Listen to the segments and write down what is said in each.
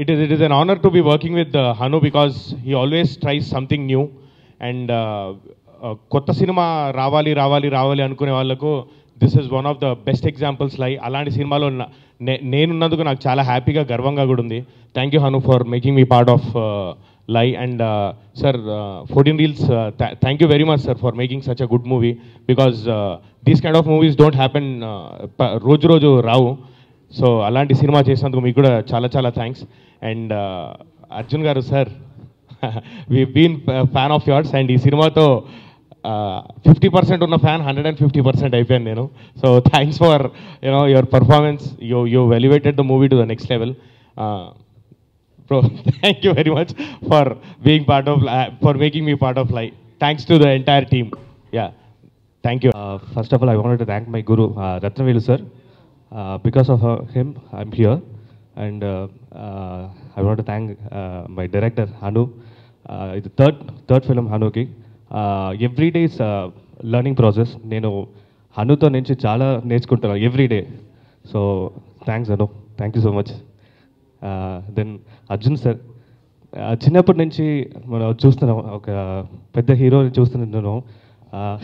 it is it is an honor to be working with uh, Hanu because he always tries something new and uh, uh, కొత్త సినిమా రావాలి రావాలి రావాలి అనుకునే వాళ్ళకు this is one of the best examples Lie అలాంటి సినిమాలో నా- నే- నేనున్నందుకు నాకు చాలా హ్యాపీగా గర్వంగా కూడా ఉంది thank you Hanu for making me part of Lie and sir fourteen Reels thank you very much sir for making such a good movie because these kind of movies don't happen రోజు రోజు రావు సో అలాంటి cinema చేసినందుకు మీకు కూడా చాలా చాలా thanks and Arjun garu sir we been fan of yours and ఈ సినిమాతో ఫిఫ్టీ పర్సెంట్ ఉన్న fan hundred and fifty percent అయిపోయాను నేను so thanks for you know your performance you you elevated the movie to the next level bro thank you very much for being part of for making me part of Lie thanks to the entire team yeah thank you Uh, first of all, I wanted to thank my guru, uh, Ratnavelu sir. Uh, because of uh, him, I'm here. And uh, uh, I want to thank uh, my director, Hanu. Uh, it's the third, third film, Hanuki. Uh, every day is uh, learning process. నేను హనుతో నుంచి చాలా నేర్చుకుంటున్నాను every day so thanks Anu thank you so much then Arjun sir చిన్నప్పటి నుంచి మనం చూస్తున్నాం ఒక పెద్ద హీరోని చూస్తున్నాను Uh,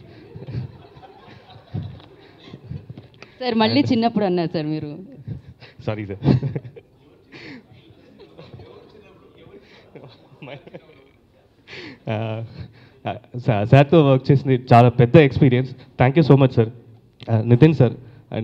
సార్ మళ్ళీ చిన్నప్పుడు అన్నారు సార్ మీరు సారీ సార్ సార్తో వర్క్ చేసింది చాలా పెద్ద experience thank you so much sir Nithiin sir and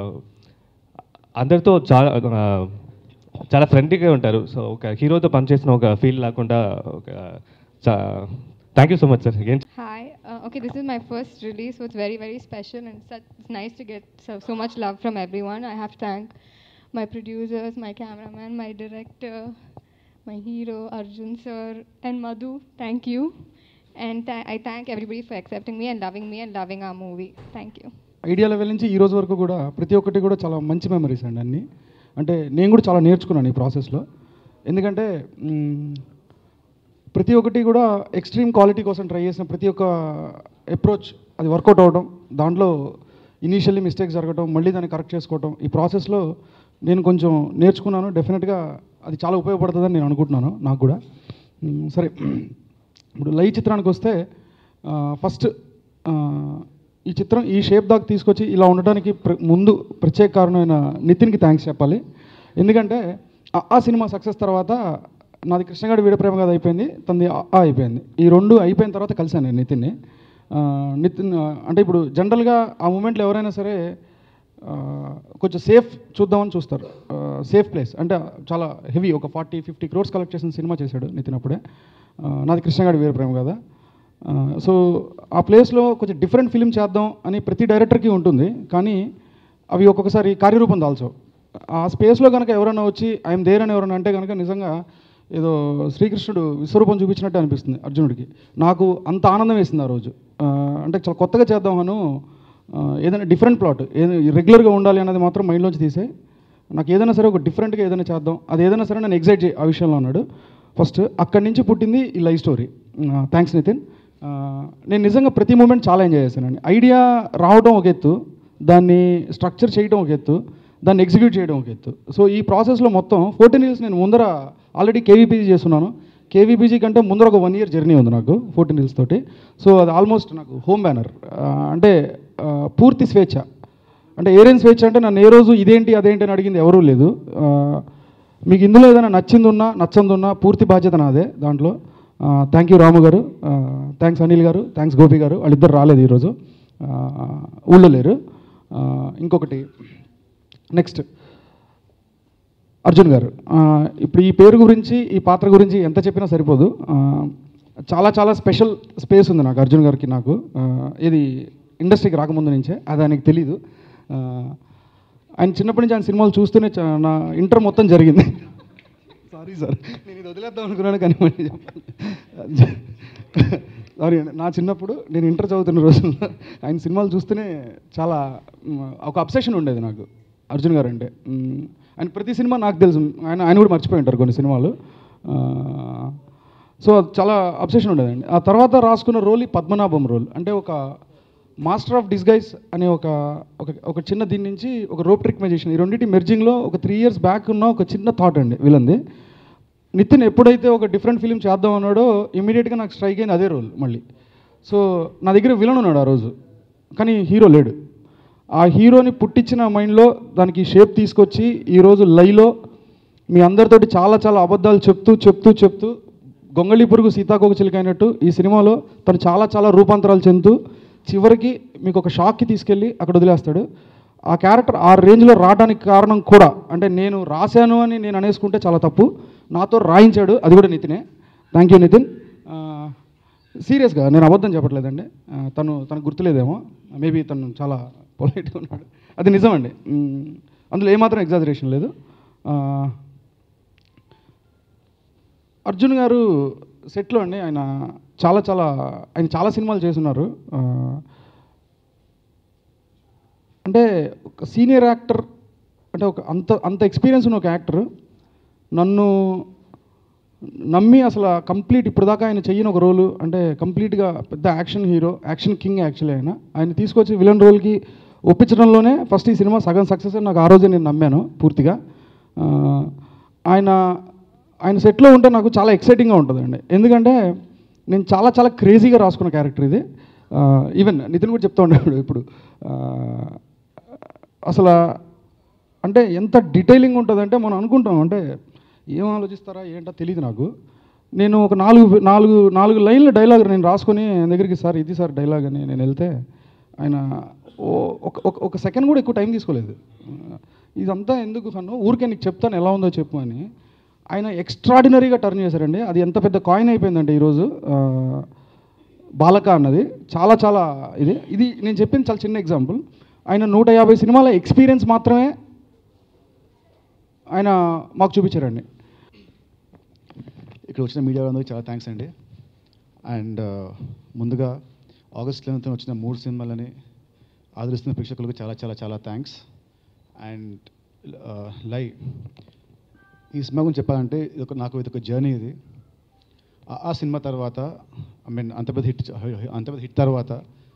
అందరితో చాలా uh, చాలా ఫ్రెండ్లీగా ఉంటారు సో ఒక హీరోతో పనిచేసిన ఒక ఫీల్ లేకుండా ఒక thank you so much sir again Hi. Uh, okay, this is my first release, so it's very, very special and such, it's nice to get so, so much love from everyone. I have to thank my producers, my cameraman, my director, my hero, Arjun sir, and Madhu. Thank you. And tha- I thank everybody for accepting me and loving me and loving our movie. Thank you. Idea level నుంచి ఈ రోజు వరకు కూడా ప్రతి ఒక్కటి కూడా చాలా మంచి మెమరీస్ అండి అన్నీ అంటే నేను కూడా చాలా నేర్చుకున్నాను ఈ ప్రాసెస్లో ఎందుకంటే మ్, ప్రతి ఒక్కటి కూడా ఎక్స్ట్రీమ్ క్వాలిటీ కోసం ట్రై చేసిన ప్రతి ఒక్క అప్రోచ్ అది వర్కౌట్ అవ్వడం దాంట్లో ఇనీషియల్లీ మిస్టేక్స్ జరగడం మళ్ళీ దాన్ని కరెక్ట్ చేసుకోవడం ఈ ప్రాసెస్లో నేను కొంచెం నేర్చుకున్నాను డెఫినెట్గా అది చాలా ఉపయోగపడుతుందని నేను అనుకుంటున్నాను నాకు కూడా మ్, సరే ఇప్పుడు లై చిత్రానికి వస్తే ఫస్ట్ ఈ చిత్రం ఈ షేప్ దాకా తీసుకొచ్చి ఇలా ఉండడానికి ప్ర- ముందు ప్రత్యేక కారణమైన నితిన్కి థ్యాంక్స్ చెప్పాలి ఎందుకంటే ఆ- ఆ సినిమా సక్సెస్ తర్వాత నాది కృష్ణగాడి వీడప్రేమ కథ అయిపోయింది తనది ఆ ఆ అయిపోయింది ఈ రెండు అయిపోయిన తర్వాత కలిశాను నేను నితిన్ని ఆ, నితిన్ ఆ, అంటే ఇప్పుడు జనరల్గా ఆ మూమెంట్లో ఎవరైనా సరే ఆ, కొంచెం సేఫ్ చూద్దామని చూస్తారు సేఫ్ ప్లేస్ అంటే చాలా హెవీ ఒక ఫార్టీ ఫిఫ్టీ క్రోర్స్ కలెక్ట్ చేసిన సినిమా చేశాడు నితిన్ అప్పుడే ఆ, నాది కృష్ణగాడి వీరప్రేమ కదా సో ఆ ప్లేస్లో కొంచెం డిఫరెంట్ ఫిలిం చేద్దాం అని ప్రతి డైరెక్టర్కి ఉంటుంది కానీ అవి ఒక్కొక్కసారి కార్యరూపం దాల్చవు ఆ స్పేస్లో కనుక ఎవరైనా వచ్చి ఐఎమ్ దేర్ అని ఎవరైనా అంటే కనుక నిజంగా ఏదో శ్రీకృష్ణుడు విశ్వరూపం చూపించినట్టే అనిపిస్తుంది అర్జునుడికి నాకు అంత ఆనందం వేసింది ఆ రోజు ఆ, అంటే చాలా కొత్తగా చేద్దామను ఆ, ఏదైనా డిఫరెంట్ ప్లాట్ ఏదో రెగ్యులర్గా ఉండాలి అన్నది మాత్రం మైండ్లోంచి తీసే నాకు ఏదైనా సరే ఒక డిఫరెంట్గా ఏదైనా చేద్దాం అది ఏదైనా సరే నన్ను ఎగ్జైట్ చేయి ఆ విషయంలో అన్నాడు ఫస్ట్ అక్కడి నుంచి పుట్టింది ఈ లైవ్ స్టోరీ థ్యాంక్స్ నితిన్ ఆ, నేను నిజంగా ప్రతి మూమెంట్ చాలా ఎంజాయ్ చేశానండి ఐడియా రావడం ఒక ఎత్తు దాన్ని స్ట్రక్చర్ చేయడం ఒక ఎత్తు దాన్ని ఎగ్జిక్యూట్ చేయడం ఒక ఎత్తు సో ఈ ప్రాసెస్లో మొత్తం ఫోర్టీన్ ఇయర్స్ నేను ముందర ఆల్రెడీ కేవీపీజీ చేస్తున్నాను కేవీపీజీ కంటే ముందర ఒక వన్ ఇయర్ జర్నీ ఉంది నాకు ఫోర్టీన్ ఇయర్స్ తోటి సో అది ఆల్మోస్ట్ నాకు హోమ్ బ్యానర్ అంటే ఆ, పూర్తి స్వేచ్ఛ అంటే ఏరేన్ స్వేచ్ఛ అంటే నన్ను ఏ రోజు ఇదేంటి అదేంటి అని అడిగింది ఎవరూ లేదు ఆ, మీకు ఇందులో ఏదైనా నచ్చింది ఉన్నా నచ్చంది ఉన్నా పూర్తి బాధ్యత నాదే దాంట్లో థ్యాంక్ యూ రాము గారు థ్యాంక్స్ అనిల్ గారు థ్యాంక్స్ గోపి గారు వాళ్ళిద్దరు రాలేదు ఈరోజు ఆ, ఊళ్ళో లేరు ఆ, ఇంకొకటి నెక్స్ట్ అర్జున్ గారు ఆ, ఇప్పుడు ఈ పేరు గురించి ఈ పాత్ర గురించి ఎంత చెప్పినా సరిపోదు ఆ, చాలా చాలా స్పెషల్ స్పేస్ ఉంది నాకు అర్జున్ గారికి నాకు ఆ, ఇది ఇండస్ట్రీకి రాకముందు నుంచే అది ఆయనకి తెలీదు ఆ, ఆయన చిన్నప్పటి నుంచి ఆయన సినిమాలు చూస్తూనే చా- నా ఇంటర్ మొత్తం జరిగింది సారీ సార్ నేను ఇది వదిలేద్దాం అనుకున్నాను కానీ మళ్ళీ చెప్పాలి సారీ అండి నా చిన్నప్పుడు నేను ఇంటర్ చదువుతున్న రోజుల్లో ఆయన సినిమాలు చూస్తూనే చాలా మ్, ఒక అబ్సెషన్ ఉండేది నాకు అర్జున్ గారు అంటే మ్, ఆయన ప్రతి సినిమా నాకు తెలుసు ఆయన ఆయన కూడా మర్చిపోయి ఉంటారు కొన్ని సినిమాలు ఆ, సో అది చాలా అబ్సెషన్ ఉండేదండి ఆ తర్వాత రాసుకున్న రోల్ ఈ పద్మనాభం రోల్ అంటే ఒక మాస్టర్ ఆఫ్ డిస్గైజ్ అనే ఒక ఒక ఒక చిన్న దీని నుంచి ఒక రోప్ ట్రిక్ మెజిషన్ ఈ రెండింటి మెర్జింగ్లో ఒక త్రీ ఇయర్స్ బ్యాక్ ఉన్న ఒక చిన్న థాట్ అండి వీళ్ళంది నితిన్ ఎప్పుడైతే ఒక డిఫరెంట్ ఫిలిం చేద్దాం అన్నాడో ఇమీడియట్గా నాకు స్ట్రైక్ అయింది అదే రోల్ మళ్ళీ సో నా దగ్గర విలన్ ఉన్నాడు ఆ రోజు కానీ హీరో లేడు ఆ హీరోని పుట్టించిన మైండ్లో దానికి షేప్ తీసుకొచ్చి ఈరోజు లైలో మీ అందరితోటి చాలా చాలా అబద్ధాలు చెప్తూ చెప్తూ చెప్తూ గొంగళి పురుగు సీతాకోక చిలుక అయినట్టు ఈ సినిమాలో తను చాలా చాలా రూపాంతరాలు చెందుతూ చివరికి మీకు ఒక షాక్కి తీసుకెళ్ళి అక్కడ వదిలేస్తాడు ఆ క్యారెక్టర్ ఆ రేంజ్లో రావడానికి కారణం కూడా అంటే నేను రాశాను అని నేను అనేసుకుంటే చాలా తప్పు నాతో రాయించాడు అది కూడా నితినే థ్యాంక్ యూ నితిన్ సీరియస్గా నేను అబద్ధం చెప్పట్లేదండి ఆ, తను తనకు గుర్తులేదేమో మేబీ తను చాలా పొలైట్గా ఉన్నాడు అది నిజమండి మ్, అందులో ఏమాత్రం ఎగ్జాజరేషన్ లేదు ఆ, అర్జున్ గారు సెట్లో అండి ఆయన చాలా చాలా ఆయన చాలా సినిమాలు చేస్తున్నారు ఆ, అంటే ఒక సీనియర్ యాక్టర్ అంటే ఒక అంత అంత ఎక్స్పీరియన్స్ ఉన్న ఒక యాక్టర్ నన్ను నమ్మి అసలు కంప్లీట్ ఇప్పుడు దాకా ఆయన చెయ్యని ఒక రోలు అంటే కంప్లీట్గా పెద్ద action hero action king actually ఆయన ఆయన తీసుకొచ్చి విలన్ రోల్కి ఒప్పించడంలోనే ఫస్ట్ ఈ సినిమా సగం సక్సెస్ అని నాకు ఆ రోజే నేను నమ్మాను పూర్తిగా ఆ, ఆయన ఆయన సెట్లో ఉంటే నాకు చాలా ఎక్సైటింగ్గా ఉంటుందండి ఎందుకంటే నేను చాలా చాలా క్రేజీగా రాసుకున్న క్యారెక్టర్ ఇది ఈవెన్ నితిన్ కూడా చెప్తా ఉండేవాడు ఇప్పుడు ఆ, అసలు అంటే ఎంత డీటెయిలింగ్ ఉంటుందంటే మనం అనుకుంటాం అంటే ఏం ఆలోచిస్తారా ఏంటో తెలియదు నాకు నేను ఒక నాలుగు నాలుగు నాలుగు లైన్ల డైలాగ్ నేను రాసుకొని ఆయన దగ్గరికి సార్ ఇది సార్ డైలాగ్ అని నేను వెళ్తే ఆయన ఓ- ఒక ఒక- ఒక సెకండ్ కూడా ఎక్కువ టైం తీసుకోలేదు ఇదంతా ఎందుకు కన్ను ఊరికే నీకు చెప్తాను ఎలా ఉందో చెప్పు అని ఆయన ఎక్స్ట్రాడినరీగా టర్న్ చేశారండి అది ఎంత పెద్ద కాయిన్ అయిపోయిందంటే ఈరోజు ఆ, బాలక అన్నది చాలా చాలా ఇది ఇది నేను చెప్పింది చాలా చిన్న ఎగ్జాంపుల్ ఆయన నూట యాభై సినిమాల ఎక్స్పీరియన్స్ మాత్రమే ఆయన మాకు చూపించారండి ఇక్కడ వచ్చిన మీడియా వాళ్ళందరికీ చాలా థ్యాంక్స్ అండి అండ్ ముందుగా ఆగస్ట్ లెవెన్త్ వచ్చిన మూడు సినిమాలని ఆదరిస్తున్న ప్రేక్షకులకు చాలా చాలా చాలా థ్యాంక్స్ అండ్ లై ఈ సినిమా గురించి చెప్పాలంటే ఇది ఒక నాకు ఇది ఒక జర్నీ ఇది ఆ- ఆ సినిమా తర్వాత ఐ మీన్ అంత పెద్ద హిట్ అంత పెద్ద హిట్ తర్వాత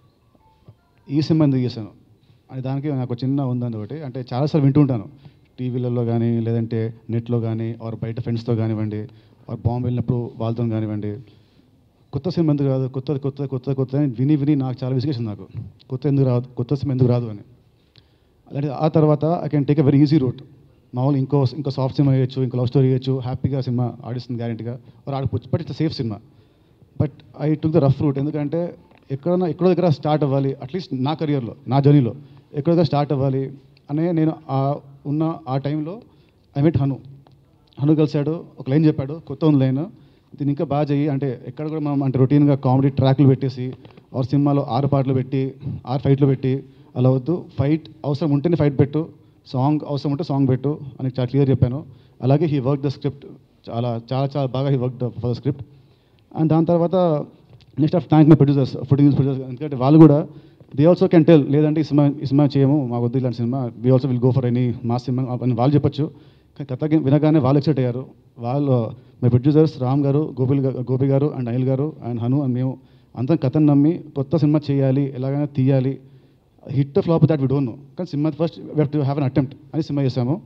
ఈ సినిమా ఎందుకు చేశాను అని దానికి నాకు ఒక చిన్న ఉందని ఒకటి అంటే చాలాసార్లు వింటుంటాను టీవీలలో కానీ లేదంటే నెట్లో కానీ ఆర్ బయట ఫ్రెండ్స్తో కానివ్వండి ఆర్ బాంబే వెళ్ళినప్పుడు వాళ్ళతో కానివ్వండి కొత్త సినిమా ఎందుకు రాదు కొత్త కొత్త కొత్త కొత్త అని విని విని నాకు చాలా విసిగేసింది నాకు కొత్త ఎందుకు రాదు కొత్త సినిమా ఎందుకు రాదు అని అలాంటి ఆ తర్వాత I can take a very easy route మామూలు ఇంకో ఇంకో సాఫ్ట్ సినిమా వేయచ్చు ఇంకో లవ్ స్టోరీ వేయచ్చు హ్యాపీగా సినిమా ఆడిస్తుంది గ్యారెంటీగా వారు ఆడిపోవచ్చు బట్ ఇట్స్ సేఫ్ సినిమా but I took the rough route ఎందుకంటే ఎక్కడన్నా ఎక్కడో దగ్గర స్టార్ట్ అవ్వాలి అట్లీస్ట్ నా కెరియర్లో నా జర్నీలో ఎక్కడో దగ్గర స్టార్ట్ అవ్వాలి అనే నేను ఆ ఉన్న ఆ టైంలో ఐ మెట్ హను హను కలిశాడు ఒక లైన్ చెప్పాడు కొత్త ఉంది లైన్ దీన్ని ఇంకా బాగా చెయ్యి అంటే ఎక్కడ కూడా మనం అంటే రొటీన్గా కామెడీ ట్రాక్లు పెట్టేసి ఆరు సినిమాలో ఆరు పాటలు పెట్టి ఆరు ఫైట్లు పెట్టి అలా వద్దు ఫైట్ అవసరం ఉంటేనే ఫైట్ పెట్టు సాంగ్ అవసరం ఉంటే సాంగ్ పెట్టు అని చాలా క్లియర్ చెప్పాను అలాగే హీ వర్క్ ద స్క్రిప్ట్ చాలా చాలా చాలా బాగా he work for the script and దాని తర్వాత next of thank my producers produce producers ఎందుకంటే వాళ్ళు కూడా దే ఆల్సో కెన్ టెల్ లేదంటే ఈ సినిమా ఈ సినిమా చేయము మా వద్దు ఇలాంటి సినిమా we also will go for any మా సినిమా అని వాళ్ళు చెప్పొచ్చు కానీ కథ వినగానే వాళ్ళు ఎక్సైట్ అయ్యారు వాళ్ళు మై ప్రొడ్యూసర్స్ రామ్ గారు గోపిల్ గా- గోపి గారు అండ్ అనిల్ గారు అండ్ హను అండ్ మేము అంతా కథను నమ్మి కొత్త సినిమా చేయాలి ఎలాగైనా తీయాలి hit flop that we don't know కానీ సినిమా first we have to have an attempt అని సినిమా చేసాము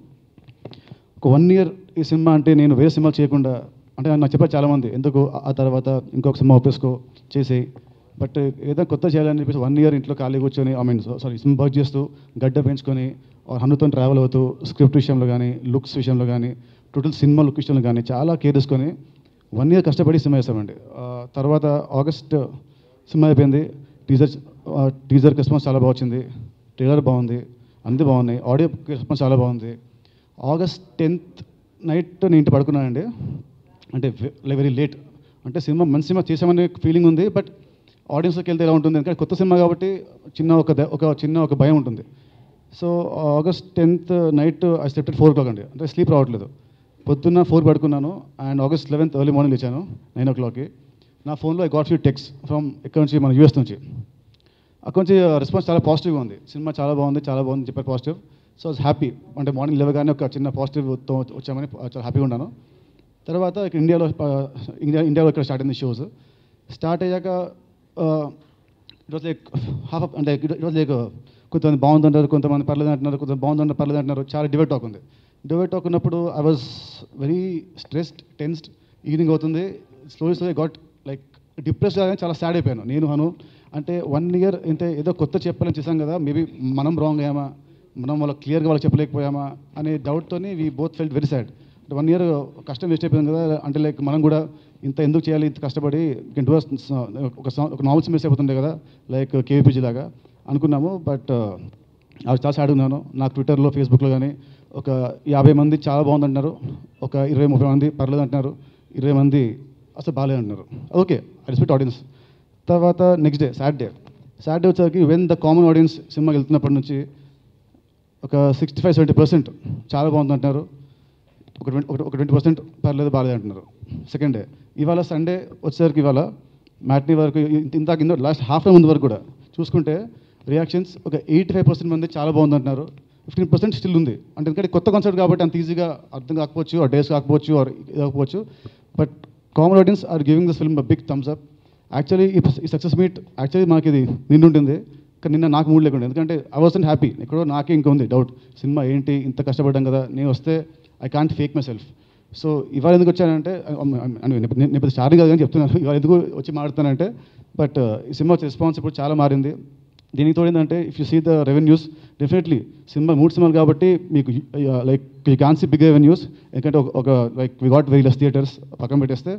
ఒక వన్ ఇయర్ ఈ సినిమా అంటే నేను వేరే సినిమాలు చేయకుండా అంటే నాకు చెప్పారు చాలామంది ఎందుకు ఆ- ఆ తర్వాత ఇంకొక సినిమా ఒప్పేసుకో చేసేయి బట్ ఏదో కొత్త చేయాలని చెప్పేసి వన్ ఇయర్ ఇంట్లో ఖాళీ కూర్చొని ఐ మీన్ సారీ సినిమా వర్క్ చేస్తూ గడ్డ పెంచుకొని హనుతో ట్రావెల్ అవుతూ స్క్రిప్ట్ విషయంలో కానీ లుక్స్ విషయంలో కానీ టోటల్ సినిమా లుక్ విషయంలో కానీ చాలా కేర్ తీసుకొని వన్ ఇయర్ కష్టపడి సినిమా చేసామండి ఆ, తర్వాత ఆగస్ట్ సినిమా అయిపోయింది టీజర్ టీజర్ రెస్పాన్స్ చాలా బాగా వచ్చింది ట్రైలర్ బాగుంది అన్నీ బాగున్నాయి ఆడియో రెస్పాన్స్ చాలా బాగుంది ఆగస్ట్ టెన్త్ నైట్ నేను ఇంటి పడుకున్నానండి అంటే వెరీ లేట్ అంటే సినిమా మంచి సినిమా చేసామనే ఫీలింగ్ ఉంది బట్ ఆడియన్స్కి వెళ్తే ఎలా ఉంటుంది ఎందుకంటే కొత్త సినిమా కాబట్టి చిన్న ఒక ద- ఒక చిన్న ఒక భయం ఉంటుంది so August tenth night I slept four o'clock అండి అంటే స్లీప్ రావట్లేదు పొద్దున్న ఫోర్ పడుకున్నాను and August eleventh early morning లేచాను నైన్ ఓ క్లాక్కి నా ఫోన్లో I got few texts from ఇక్కడ నుంచి మన యూఎస్ నుంచి అక్కడ నుంచి రెస్పాన్స్ చాలా పాజిటివ్గా ఉంది సినిమా చాలా బాగుంది చాలా బాగుంది చెప్పారు పాజిటివ్ సో ఐస్ హ్యాపీ అంటే మార్నింగ్ లేవగానే ఒక చిన్న పాజిటివ్తో వచ్చామని చాలా హ్యాపీగా ఉన్నాను తర్వాత ఇక్కడ ఇండియాలో ఆ, ఇండియా ఇండియాలో ఇక్కడ స్టార్ట్ అయింది షోస్ స్టార్ట్ అయ్యాక ఆ, ఇట్ వాజ్ లైక్ హాఫ్ అంటే ఇట్ వాజ్ లైక్ కొంతమంది బాగుందంటారు కొంతమంది పర్లేదు అంటున్నారు కొంతమంది బాగుందంటారు పర్లేదు అంటున్నారు చాలా డిబేట్ టాక్ ఉంది డిబేట్ టాక్ ఉన్నప్పుడు I was very stressed tensed evening అవుతుంది slowly slowly got like depressed కానీ చాలా సాడ్ అయిపోయాను నేను హను అంటే వన్ ఇయర్ అంటే ఏదో కొత్త చెప్పాలని చేశాం కదా మేబీ మనం రాంగ్ అయ్యామా మనం వాళ్ళకి క్లియర్గా వాళ్ళకి చెప్పలేకపోయామా అనే డౌట్తోని we both felt very sad one year కష్టం వేస్ట్ అయిపోయింది కదా అంటే లైక్ మనం కూడా ఇంత ఎందుకు చేయాలి ఇంత కష్టపడి డూ ఒక song- ఒక నావెల్స్ మిస్ అయిపోతుండే కదా లైక్ కేవీపీజీ లాగా అనుకున్నాము బట్ అవి చాలా సాడ్ ఉన్నాను నాకు ట్విట్టర్లో ఫేస్బుక్లో కానీ ఒక యాభై మంది చాలా బాగుందంటున్నారు ఒక ఇరవై ముప్పై మంది పర్లేదు అంటున్నారు ఇరవై మంది అసలు బాగాలేదు అంటున్నారు ఓకే ఐ రెస్పెక్ట్ ఆడియన్స్ తర్వాత నెక్స్ట్ డే సాటర్డే సాటర్డే వచ్చేసరికి వెన్ ద కామన్ ఆడియన్స్ సినిమాకి వెళ్తున్నప్పటి నుంచి ఒక సిక్స్టీ ఫైవ్ సెవెంటీ పర్సెంట్ చాలా బాగుంది అంటున్నారు ఒక ట్వంటీ ఒక ట్వంటీ పర్సెంట్ పర్లేదు బాగాలేదు అంటున్నారు సెకండ్ డే ఇవాళ సండే వచ్చేసరికి ఇవాళ మ్యాట్నీ వరకు ఇంత- ఇందాక ఇందో లాస్ట్ హాఫ్ అన్ ముందు వరకు కూడా చూసుకుంటే రియాక్షన్స్ ఒక ఎయిటీ ఫైవ్ పర్సెంట్ మంది చాలా బాగుంది అంటున్నారు ఫిఫ్టీన్ పర్సెంట్ స్టిల్ ఉంది అంటే ఎందుకంటే కొత్త కాన్సెప్ట్ కాబట్టి అంత ఈజీగా అర్థం కాకపోవచ్చు ఆ డేస్ కాకపోవచ్చు ఆర్ ఇది కాకపోవచ్చు but common audience are giving this film big thumbs up actually ఈ సక్సెస్ మీట్ యాక్చువల్లీ మాకు ఇది నిన్ను ఉంటుంది కానీ నిన్న నాకు మూడు లేకుండా ఎందుకంటే ఐ వాజ్ హ్యాపీ ఎక్కడో నాకే ఇంకా ఉంది డౌట్ సినిమా ఏంటి ఇంత కష్టపడ్డాం కదా నేను వస్తే I can't fake myself so ఇవాళ ఎందుకు వచ్చానంటే నేను ఇప్పుడు స్టార్టింగ్ కాదు కానీ చెప్తున్నాను ఇవాళ ఎందుకు వచ్చి మాడుతానంటే బట్ ఈ సినిమా వచ్చే రెస్పాన్స్ ఇప్పుడు చాలా మారింది దీనికి తోడిందంటే if you see the revenues definitely సినిమా మూడు సినిమాలు కాబట్టి మీకు like you can see big revenues ఎందుకంటే ఒక- ఒక like we got very less theatres పక్కన పెట్టేస్తే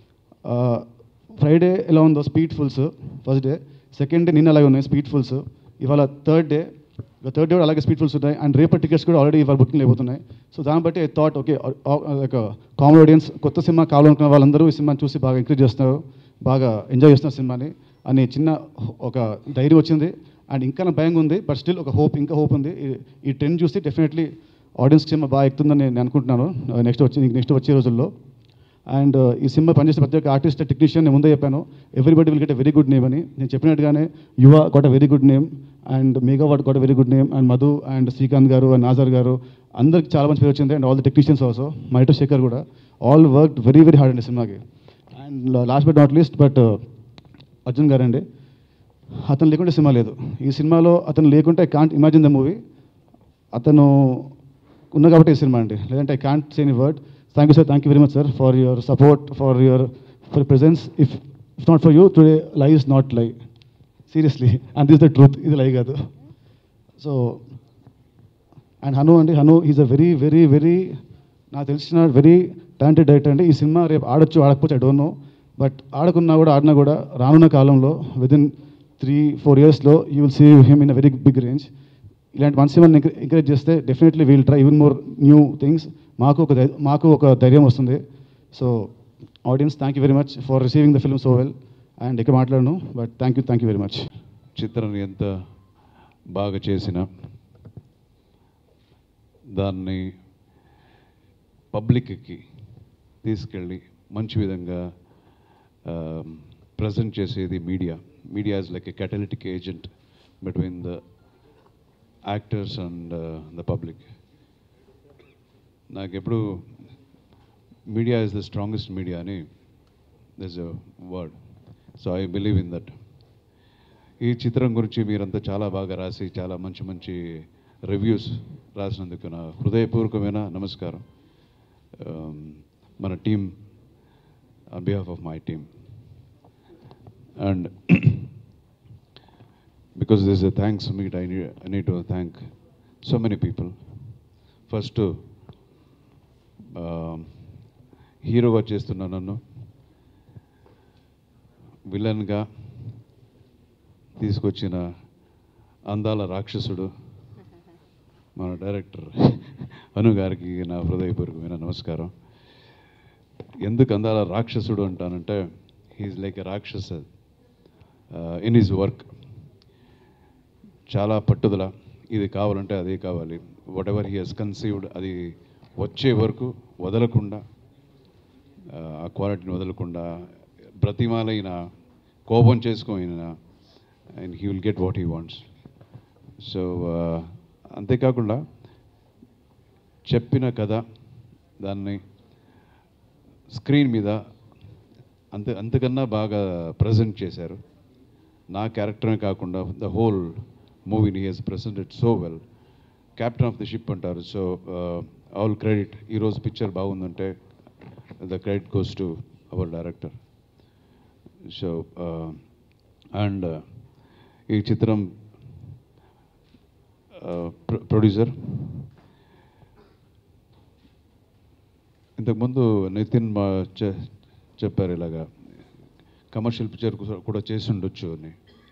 ఫ్రైడే ఎలా ఉందో speed fulls first day second day నిన్న అలాగే ఉన్నాయి స్పీడ్ ఫుల్స్ ఇవాళ థర్డ్ డే థర్డ్ డే కూడా అలాగే స్పీడ్ ఫుల్స్ ఉన్నాయి అండ్ రేపటి టికెట్స్ కూడా ఆల్రెడీ ఇవాళ బుకింగ్ అయిపోతున్నాయి సో దాన్ని బట్టి I thought okay like common audience కొత్త సినిమా కావాలనుకున్న వాళ్ళందరూ ఈ సినిమాని చూసి బాగా ఎంకరేజ్ చేస్తున్నారు బాగా ఎంజాయ్ చేస్తున్నారు సినిమాని అని చిన్న ఒక ధైర్యం వచ్చింది అండ్ ఇంకా నా భయంగా ఉంది బట్ స్టిల్ ఒక హోప్ ఇంకా హోప్ ఉంది ఈ- ఈ ట్రెండ్ చూసి డెఫినెట్లీ ఆడియన్స్ సినిమా బాగా ఎక్కుతుందని నేను అనుకుంటున్నాను నెక్స్ట్ వచ్చి నెక్స్ట్ వచ్చే రోజుల్లో అండ్ ఈ సినిమా పనిచేసే ప్రతి ఒక్క ఆర్టిస్ట్ టెక్నీషియన్ నేను ముందే చెప్పాను everybody will get a very good name అని నేను చెప్పినట్టుగానే Yuva got a very good name and మేఘావాట్ got a very good name and Madhu and Srikanth garu and Nassar garu అందరికి చాలా మంచి పేరు వచ్చింది and all the technicians also మైటో శేఖర్ కూడా all work very very hard అండి సినిమాకి and last but not least but Arjun garu అండి అతను లేకుంటే సినిమా లేదు ఈ సినిమాలో అతను లేకుంటే I can't imagine the movie అతను ఉన్న కాబట్టి ఈ సినిమా అండి లేదంటే I can't say any word thank you sir thank you very much sir for your support for your for presence if if not for you today Lie is not Lie seriously and this the truth ఇది lie కాదు so and Hanu అండి Hanu is a very very very నాకు తెలిసిన very talented director అండి ఈ సినిమా రేపు ఆడొచ్చు ఆడకపోవచ్చు ఐ డోంట్ నో బట్ ఆడకున్నా కూడా ఆడినా కూడా రానున్న కాలంలో విదిన్ త్రీ ఫోర్ ఇయర్స్లో you will see him in a very big range ఇలాంటి మంచి సినిమాని ఎంకరేజ్ చేస్తే definitely we'll try even more new things మాకు ఒక ధై- మాకు ఒక ధైర్యం వస్తుంది so audience thank you very much for receiving the film so well and ఇక్కడ మాట్లాడను but thank you thank you very much చిత్రాన్ని ఎంత బాగా చేసినా దాన్ని పబ్లిక్కి తీసుకెళ్ళి మంచి విధంగా ప్రజెంట్ చేసేది media media is like a catalytic agent between the actors and the public నాకు ఎప్పుడు media is the strongest media అని this a word so I believe in that ఈ చిత్రం గురించి మీరంతా చాలా బాగా రాసి చాలా మంచి మంచి రివ్యూస్ రాసినందుకు నా హృదయపూర్వకమైన నమస్కారం Um, మన team on behalf of my team and because this a thanks meet I I need to thank so many people first హీరోగా చేస్తున్న నన్ను విలన్గా తీసుకొచ్చిన అందాల రాక్షసుడు మన డైరెక్టర్ అను గారికి నా హృదయపూర్వకమైన నమస్కారం ఎందుకు అందాల రాక్షసుడు అంటానంటే హీఈస్ లైక్ ఎ రాక్షస ఇన్ హిజ్ వర్క్ చాలా పట్టుదల ఇది కావాలంటే అదే కావాలి whatever he he's conceived అది వచ్చే వరకు వదలకుండా ఆ, ఆ క్వాలిటీని వదలకుండా బ్రతిమాలైన కోపం చేసుకోయినా and he will get what he wants so అంతేకాకుండా చెప్పిన కథ దాన్ని స్క్రీన్ మీద అంత అంతకన్నా బాగా ప్రజెంట్ చేశారు నా క్యారెక్టరే కాకుండా ద హోల్ మూవీని he's presented so well captain of the ship అంటారు సో ఆల్ క్రెడిట్ ఈరోజు పిక్చర్ బాగుందంటే the credit goes to our director so and ఈ చిత్రం ప్రొడ్యూసర్ ఇంతకుముందు నితిన్ మా చె- చెప్పారు ఇలాగా కమర్షియల్ పిక్చర్ కూడా చేసి ఉండొచ్చు అని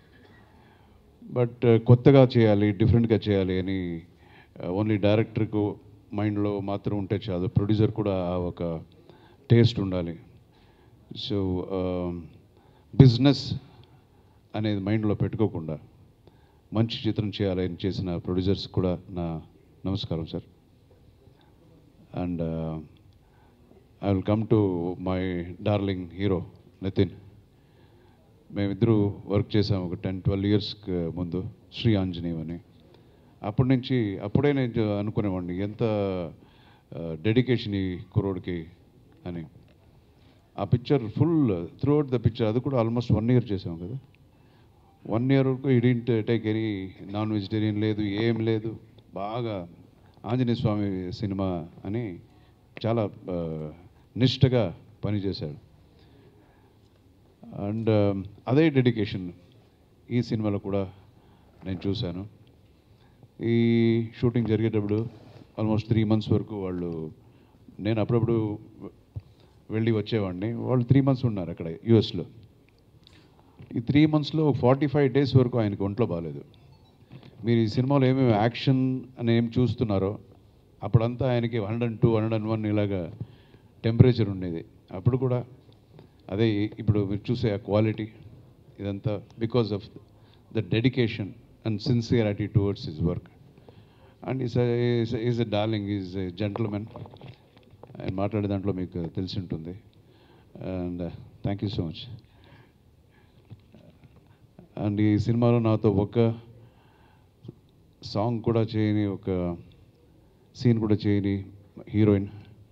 బట్ కొత్తగా చేయాలి డిఫరెంట్గా చేయాలి అని ఓన్లీ డైరెక్టర్కు మైండ్లో మాత్రం ఉంటే చాలు ప్రొడ్యూసర్ కూడా ఆ ఒక టేస్ట్ ఉండాలి సో బిజినెస్ అనేది మైండ్లో పెట్టుకోకుండా మంచి చిత్రం చేయాలని చేసిన ప్రొడ్యూసర్స్ కూడా నా నమస్కారం sir and I will come to my darling hero Nithiin మేమిద్దరూ వర్క్ చేసాం ఒక టెన్ ట్వెల్వ్ ఇయర్స్ ముందు శ్రీ ఆంజనేయం అని అప్పటి నుంచి అప్పుడే నేను అనుకునేవాడిని ఎంత డెడికేషన్ ఈ కురోడికి అని ఆ picture full throughout the picture అది కూడా ఆల్మోస్ట్ వన్ ఇయర్ చేసాం కదా వన్ ఇయర్ వరకు didn't take any non vegetarian లేదు ఏం లేదు బాగా ఆంజనేయ స్వామి సినిమా అని చాలా ఆ, నిష్టగా పనిచేశాడు అండ్ అదే డెడికేషన్ ఈ సినిమాలో కూడా నేను చూశాను ఈ షూటింగ్ జరిగేటప్పుడు ఆల్మోస్ట్ త్రీ మంత్స్ వరకు వాళ్ళు నేను అప్పుడప్పుడు వెళ్ళి వచ్చేవాడిని వాళ్ళు త్రీ మంత్స్ ఉన్నారు అక్కడ యుఎస్లో ఈ త్రీ మంత్స్లో ఫార్టీ ఫైవ్ డేస్ వరకు ఆయనకి ఒంట్లో బాగాలేదు మీరు ఈ సినిమాలో ఏమేమి యాక్షన్ అని ఏం చూస్తున్నారో అప్పుడంతా ఆయనకి hundred and two hundred and one ఇలాగా టెంపరేచర్ ఉండేది అప్పుడు కూడా అదే ఇప్పుడు మీరు చూసే ఆ క్వాలిటీ ఇదంతా because of the dedication and sincerity towards his work and is is a darling is a gentleman ఆయన మాట్లాడే దాంట్లో మీకు తెలిసి ఉంటుంది and thank you so much and ఈ సినిమాలో నాతో ఒక సాంగ్ కూడా చేయని ఒక సీన్ కూడా చేయని heroine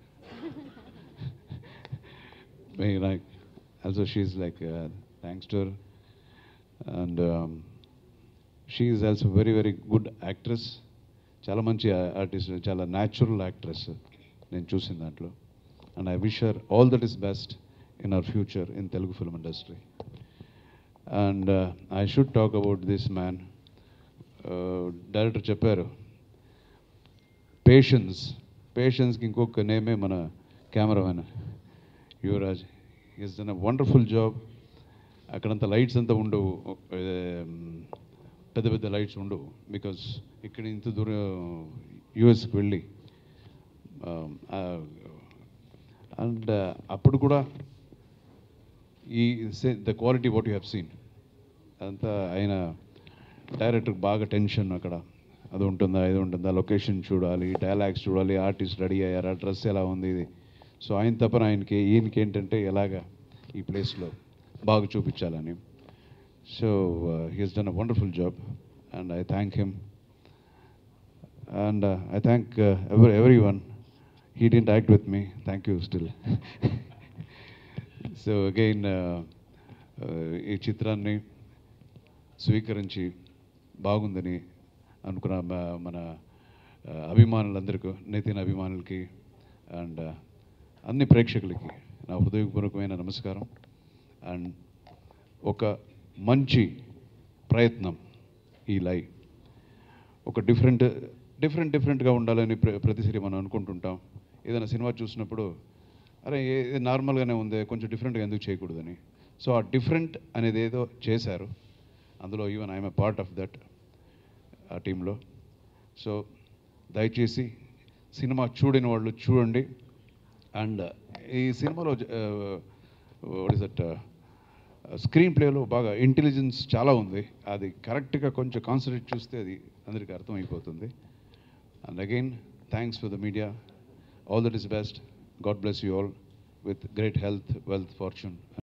like also she's like uh, thanks to her and um, she is also very very good actress చాలా మంచి ఆర్టిస్ట్ చాలా న్యాచురల్ యాక్ట్రెస్ నేను చూసిన దాంట్లో and I wish her all that is best in our future in Telugu film industry and I should talk about this man director చెప్పారు patience పేషెన్స్కి ఇంకొక నేమే మన cameraman Yuvaraj is done a wonderful job అక్కడంతా lights అంతా ఉండవు um, పెద్ద పెద్ద లైట్స్ ఉండవు బికాస్ ఇక్కడ ఇంత దూరం యుఎస్కి వెళ్ళి అండ్ అప్పుడు కూడా ఈ the quality what you have seen అదంతా ఆయన డైరెక్టర్ బాగా టెన్షన్ అక్కడ అది ఉంటుందా ఇది ఉంటుందా లొకేషన్ చూడాలి డైలాగ్స్ చూడాలి ఆర్టిస్ట్ రెడీ అయ్యారా డ్రెస్ ఎలా ఉంది ఇది సో ఆయన తప్పన ఆయనకి ఈయనకి ఏంటంటే ఎలాగా ఈ ప్లేస్లో బాగా చూపించాలని so he's done a wonderful job and I thank him and I thank ఎవరి everyone he didn't act with me thank you still so again ఈ చిత్రాన్ని స్వీకరించి బాగుందని అనుకున్న మ- మన ఆ, అభిమానులందరికీ నితిన్ అభిమానులకి అండ్ అన్ని ప్రేక్షకులకి నా హృదయపూర్వకమైన నమస్కారం అండ్ ఒక మంచి ప్రయత్నం ఈ లై ఒక డిఫరెంట్ డిఫరెంట్ డిఫరెంట్గా ఉండాలని ప్ర- ప్రతిసారి మనం అనుకుంటుంటాం ఏదైనా సినిమా చూసినప్పుడు అరే ఏ నార్మల్గానే ఉంది కొంచెం డిఫరెంట్గా ఎందుకు చేయకూడదని సో ఆ డిఫరెంట్ అనేది ఏదో చేశారు అందులో even I'm a part of that ఆ టీంలో సో దయచేసి సినిమా చూడని వాళ్ళు చూడండి అండ్ ఈ సినిమాలో వాట్ ఇస్ దట్ స్క్రీన్ ప్లేలో బాగా ఇంటెలిజెన్స్ చాలా ఉంది అది కరెక్ట్గా కొంచెం కాన్సన్ట్రేట్ చూస్తే అది అందరికీ అర్థమైపోతుంది and again thanks for the media all that is best god bless you all with great health wealth fortune